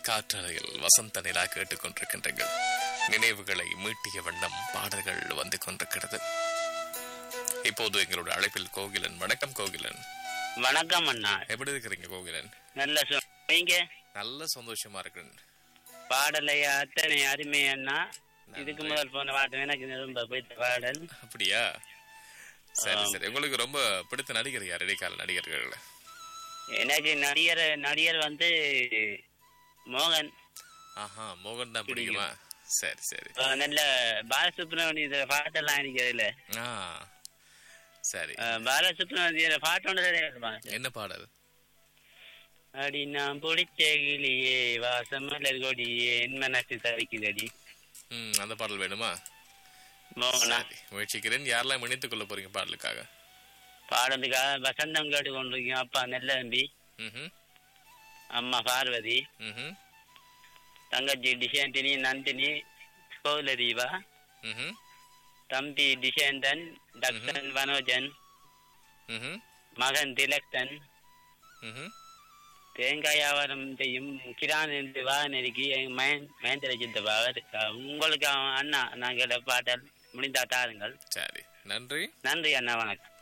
காற்றறையில் வசந்த நிலா கேட்டுக்கொண்டிருக்கின்றீர்கள் நினைவுகளை மீட்டிய வண்ணம் பாடல்கள் வந்து கொண்டிருக்கிறது இப்போது எங்களோட அழைப்பில் கோகிலன் வணக்கம் கோகிலன் வணக்கம் அண்ணா எப்படி இருக்கிறீங்க கோகிலன் நல்ல சொ- நீங்க நல்ல சந்தோஷமா இருக்கிறேன் பாடலை அத்தனை அருமை அண்ணா இதுக்கு முதல் போன பாட்டு எனக்கு ரொம்ப பிடித்த பாடல் அப்படியா சரி சரி உங்களுக்கு ரொம்ப பிடித்த நடிகர் யார் இடைக்கால நடிகர்கள் எனக்கு நடிகர் நடிகர் வந்து மோகன் ஆஹா மோகன் தான் பிடிக்குமா சரி சரி அஹ் நல்ல பாலசுப்ரமணிய இதுல பாட்டெல்லாம் இருக்கிறதுல ஆ சரி பாலசுப்ரமணிய பாட்டோட என்ன பாடல் அடி நான் பிடிச்ச கிளியே வாசமலர் கொடியே என் மனசு தவிக்குதடி ம் அந்த பாடல் வேணுமா மோகனா சரி முயற்சிக்கிறேன் யாரெல்லாம் இணைத்துக் கொள்ள போறீங்க பாடலுக்காக பாடலுக்காக வசந்தம் கேட்டு கொண்டிருக்கோம் அப்பா நெல்ல தம்பி ம்ஹும் அம்மா பார்வதி ம்ஹும் தங்கச்சி டிசேந்தினி நந்தினி கௌலதீபா ம்ஹும் தம்பி டிசேந்தன் தக்ஷன் வனோஜன் ம்ஹும் மகன் திலக்தன் ம்ஹும் தேங்காய் வியாபாரம் செய்யும் கிரான் என்று வாகனருக்கு மகேந்திர சித்தபாவர் உங்களுக்கு அவன் அண்ணா நாங்கள் பாட்டல் முடிந்தா தாருங்கள் சரி நன்றி நன்றி அண்ணா வணக்கம்